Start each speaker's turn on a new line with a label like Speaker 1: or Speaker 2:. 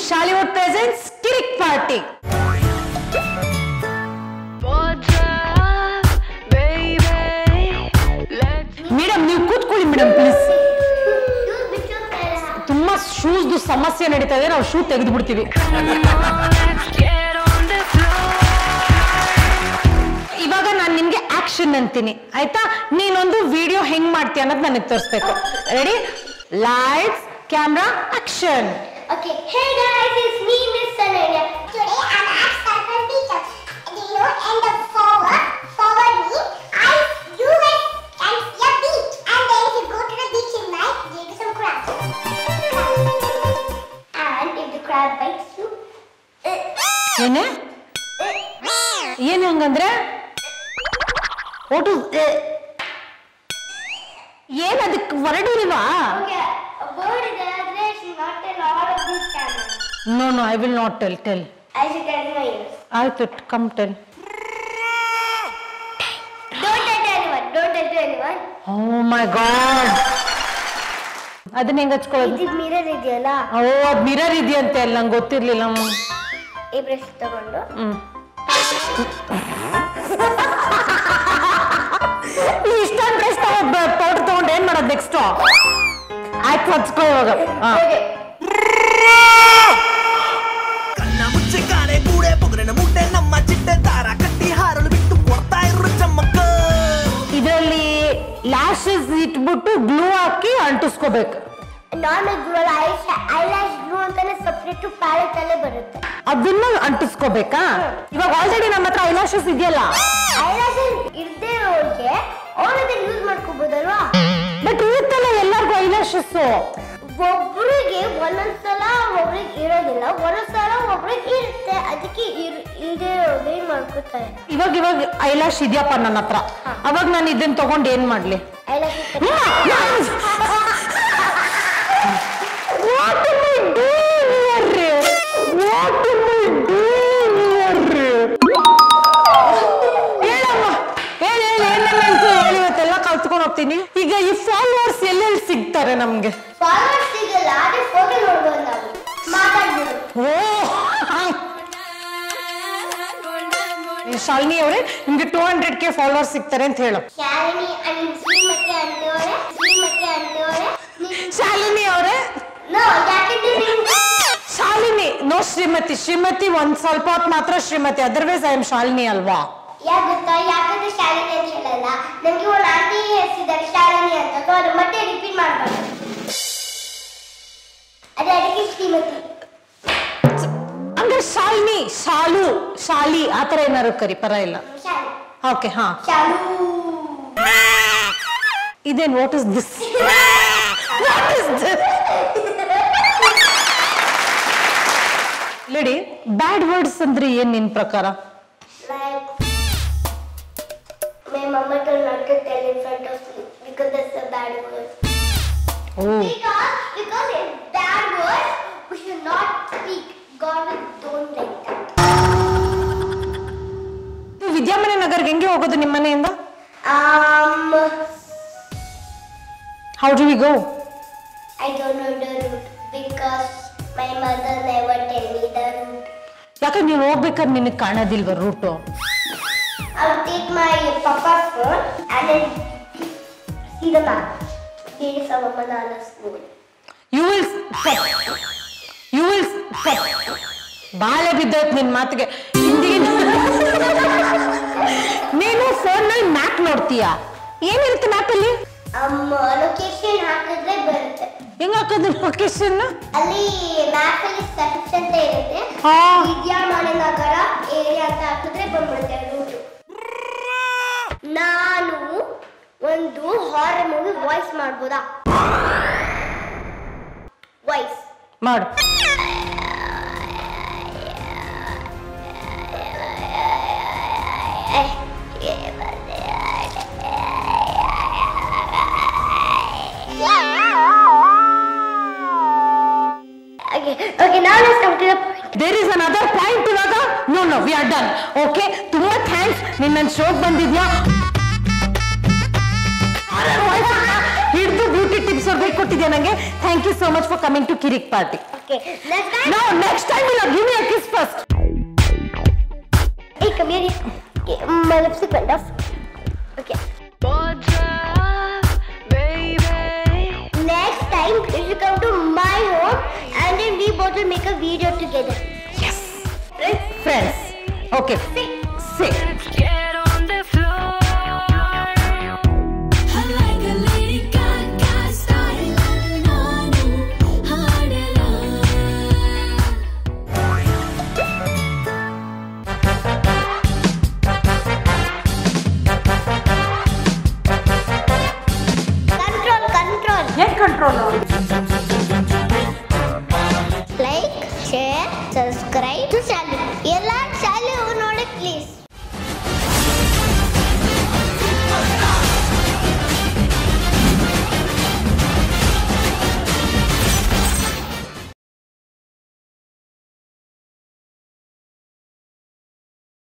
Speaker 1: ಶಾಲಿವುಡ್ presents Kirik party madam ನೀವು ಕೂತ್ಕೊಳ್ಳಿ madam please ತುಂಬಾ ಶೂಸ್ದು ಸಮಸ್ಯೆ ನಡೀತಾ ಇದೆ ನಾವು ಶೂ ತೆಗೆದು ಬಿಡ್ತೀವಿ ಇವಾಗ ನಾನು ನಿಮ್ಗೆ ಆಕ್ಷನ್ ಅಂತೀನಿ ಆಯ್ತಾ ನೀನೊಂದು ವಿಡಿಯೋ ಹೆಂಗ್ ಮಾಡ್ತೀಯ ಅನ್ನೋದು ನನಗೆ ತೋರಿಸ್ಬೇಕು ready lights camera action
Speaker 2: Okay, hey guys, it's me, Miss Sananya. Today I'm at Circle Teacher. Do you know in the forward, forward me, I, you guys can see a beach. And then if you go to the beach in night, there is some crabs. And if the crab bites you,
Speaker 1: ಏನೇ ಏನ್ ಹಂಗಂದ್ರೆ ಒಟ್ಟು ಏನ್ ಅದಕ್ಕೆ ಹೊರಡಿಲ್ವಾ
Speaker 2: okay, a bird is there, there should not tell all of these cameras.
Speaker 1: No no I will not tell tell
Speaker 2: I should tell my ears.
Speaker 1: ಆಯ್ತು come tell
Speaker 2: Don't tell to anyone, don't tell to anyone.
Speaker 1: Oh my god ಅದನ್ನ ಹೆಂಗ್ ಹಚ್ಕೊಳ್ಳೋದು
Speaker 2: ಇದು mirror ಇದೆಯಲ್ಲ
Speaker 1: ಓ ಅದ್ mirror ಇದೆಯಂತೆ ಅಲ್ಲ ನಂಗೆ ಗೊತ್ತಿರ್ಲಿಲ್ಲ ಹ್ಮ್.
Speaker 2: ಈ ಬ್ರಷ್ ತಗೊಂಡು
Speaker 1: ಹ್ಮ್ ನೀ ಇಷ್ಟೊಂದು ಡ್ರೆಸ್ ತಗೊಂಡ್ ಪೌಡರ್ ತಗೊಂಡು ಏನ್ ಮಾಡೋದು ನೆಕ್ಸ್ಟ್ ಆಯ್ತು ಹಚ್ಕೋ ಇವಾಗ ಹಾ.
Speaker 3: ಕಣ್ಣ ಮುಚ್ಚೆ ಕಾಣೆ ಗೂಡೆ ಪೊಗರಿನ ಮುಟ್ಟೆ ನಮ್ಮ ಚಿಟ್ಟೆ ದಾರ ಕಟ್ಟಿ ಹಾರಲು ಬಿಟ್ಟು ಕೊಡ್ತಾ ಇರು ಚಮ್ಮಕ್ಕ
Speaker 1: ಇದರಲ್ಲಿ ಲ್ಯಾಶಸ್ ಇಟ್ಬಿಟ್ಟು ಗ್ಲೂ ಹಾಕಿ ಅಂಟಿಸ್ಕೋಬೇಕು
Speaker 2: normal glue I eyelash glue ಅಂತಾನೆ ಸಪ್ರೇಟ್ ಪ್ಯಾಲೆಟ್ ಅಲ್ಲೇ ಬರುತ್ತೆ
Speaker 1: ಅದನ್ನ ಅಂಟಿಸ್ಕೋಬೇಕಾ ಇವಾಗ ಆಲ್ರೆಡಿ ನಮ್ಮ ಹತ್ರ ಐಲಾಶಸ್ ಇದೆಯಲ್ಲ
Speaker 2: ಐಲ್ಯಾಶ್ ಇರ್ದೇ ಇರೋರಿಗೆ ಅವ್ರನ್ನ ಯೂಸ್ ಮಾಡ್ಕೋಬಹುದಲ್ವಾ
Speaker 1: ಬಟ್ ಇರುತ್ತಲ್ಲ ಎಲ್ಲರಿಗೂ ಐಲಾಶಸ್
Speaker 2: ಒಬ್ರಿಗೆ ಒಂದೊಂದ್ಸಲ ಒಬ್ರಿಗೆ ಇರೋದಿಲ್ಲ ಒಂದೊಂದ್ಸಲ ಒಬ್ರಿಗೆ ಇರುತ್ತೆ ಅದಕ್ಕೆ ಇರ್ ಇಲ್ದೇ ಇರೋದೇ ಮಾಡ್ಕೋತಾರೆ
Speaker 1: ಇವಾಗ ಇವಾಗ ಐಲಾಶ್ ಇದೆಯಪ್ಪ ನನ್ನ ಹತ್ರ ಅವಾಗ ನಾನು ಇದನ್ನ ತಗೊಂಡು ಏನ್ ಮಾಡ್ಲಿ
Speaker 2: eyelash
Speaker 1: What am I doing here? What am I doing here? ಹೇಳಮ್ಮ ಹೇಳಿ ಹೇಳಿ ಏನೇನಂತ ಹೇಳಿ ಇವತ್ತೆಲ್ಲ ಕಲ್ತ್ಕೊಂಡು ಹೋಗ್ತೀನಿ ಈಗ ಈ ಫಾಲೋವರ್ಸ್ ಎಲ್ಲೆಲ್ಲಿ ಸಿಗ್ತಾರೆ ನಮ್ಗೆ
Speaker 2: ಫಾಲೋವರ್ಸ್ ಸಿಗಲ್ಲ ಆದ್ರೆ ಫೋಟೋ ನೋಡ್ಬೋದು ನಾವು ಮಾತಾಡ್ಬೋದು
Speaker 1: ಓ ಈ ಶಾಲಿನಿ ಅವರೇ ನಿಮ್ಗೆ ಟೂ ಹಂಡ್ರೆಡ್ ಕೆ ಫಾಲೋವರ್ಸ್ ಸಿಗ್ತಾರೆ ಅಂತ ಹೇಳು
Speaker 2: ಶಾಲಿನಿ ಅಂಡ್ ಶ್ರೀಮತಿ ಅಂತವರೆ ಶ್ರೀಮತಿ ಅಂತವರೆ
Speaker 1: ಶಾಲಿನಿ ಅವರೇ
Speaker 2: ನೋ ಯಾಕಂದ್ರೆ ನಿಮ್ಗೆ
Speaker 1: ಶಾಲಿನಿ ನೋ ಶ್ರೀಮತಿ ಶ್ರೀಮತಿ ಒಂದ್ ಸ್ವಲ್ಪ ಹೊತ್ತು ಮಾತ್ರ Shrimati otherwise I am Shalini ಅಲ್ವಾ
Speaker 2: ಯಾಕೆ ಗೊತ್ತಾ ಯಾಕಂದ್ರೆ ಶಾಲಿನಿ ಅಂತ ಹೇಳಲ್ಲ ನಮ್ಗೆ ಒಂದು ಆಂಟಿ ಹೆಸರಿದ್ದಾರೆ ಶಾಲಿನಿ ಅಂತ ಸೊ ಅದು ಮತ್ತೆ ರಿಪೀಟ್ ಮಾಡ್ಬಾರ್ದು ಅದೇ ಅದಕ್ಕೆ ಶ್ರೀಮತಿ
Speaker 1: ಅಂದ್ರೆ ಶಾಲಿನಿ ಶಾಲು ಶಾಲಿ ಆತರ ಏನಾರು ಕರಿ ಪರ ಇಲ್ಲ
Speaker 2: ಶಾಲಿ
Speaker 1: ಓಕೆ ಹಾ
Speaker 2: ಶಾಲು
Speaker 1: ಇದೇನ್ what is this what is this lady bad words ಅಂದ್ರೆ ಏನ್ ನಿನ್ ಪ್ರಕಾರ
Speaker 2: like my mama told not to tell in front of me because that's a bad word.
Speaker 1: O
Speaker 2: Because because it's bad word, we should not speak. God don't like that.
Speaker 1: ವಿದ್ಯಾಮನೆ ನಗರ್ಗೆ ಹೆಂಗೆ ಹೋಗೋದು ನಿಮ್ಮ ಮನೆಯಿಂದ
Speaker 2: Um,
Speaker 1: how do we go
Speaker 2: I don't know the route because my mother never tell me the route.
Speaker 1: ಯಾಕಂದ್ರೆ ನೀನು ಹೋಗ್ಬೇಕಾದ್ರೆ ನಿನಗೆ ಕಾಣೋದಿಲ್ವ route
Speaker 2: I'll take my papa's phone and then see the map. There is our banana school.
Speaker 1: You will you will ಬಾಳೆ ಬಿದ್ದೋಯ್ತು ನಿನ್ ಮಾತಿಗೆ ಹಿಂದಿಗೆ ನೀನು ಫೋನ್ನಲ್ಲಿ ಮ್ಯಾಪ್ ನೋಡ್ತೀಯಾ ಏನಿರುತ್ತೆ ಮ್ಯಾಪಲ್ಲಿ
Speaker 2: Um, location ಹಾಕಿದ್ರೆ ಬರುತ್ತೆ
Speaker 1: ಹೆಂಗ್ ಹಾಕೋದು ಲೊಕೇಶನ್
Speaker 2: ಅಲ್ಲಿ ಮ್ಯಾಪ್ ಅಲ್ಲಿ ಸರ್ಚ್ ಅಂತ ಇರುತ್ತೆ
Speaker 1: ಹಾ.
Speaker 2: ವಿದ್ಯಾಮಾನ ನಗರ ಏರಿಯಾ ಅಂತ ಹಾಕಿದ್ರೆ ಬಂದ್ಬಿಡುತ್ತೆ ರೂಟು ನಾನು ಒಂದು ಹಾರರ್ ಮೂವಿ ವಾಯ್ಸ್ ಮಾಡ್ಬೋದಾ ವಾಯ್ಸ್
Speaker 1: ಮಾಡು
Speaker 2: Okay, okay, now let's come to the point.
Speaker 1: There is an other point ಇವಾಗ no no we are done okay ತುಂಬಾ ಥ್ಯಾಂಕ್ಸ್ ನೀನ್ ನನ್ನ ಶೋಕ್ ಬಂದಿದ್ಯಾ ಹಿಡಿದು ಬ್ಯೂಟಿ ಟಿಪ್ಸ್ ಅವ್ರು ಹೇಳ್ಕೊಟ್ಟಿದ್ಯಾ ನಂಗೆ thank you so much for coming to Kirik party
Speaker 2: Okay, next time.
Speaker 1: No next time ಇಲ್ಲ give me a kiss first
Speaker 2: Hey, come here. Okay, my lipstick went off. Okay. Next time, if you come to my home, and then we both will make a video together.
Speaker 1: Friends okay say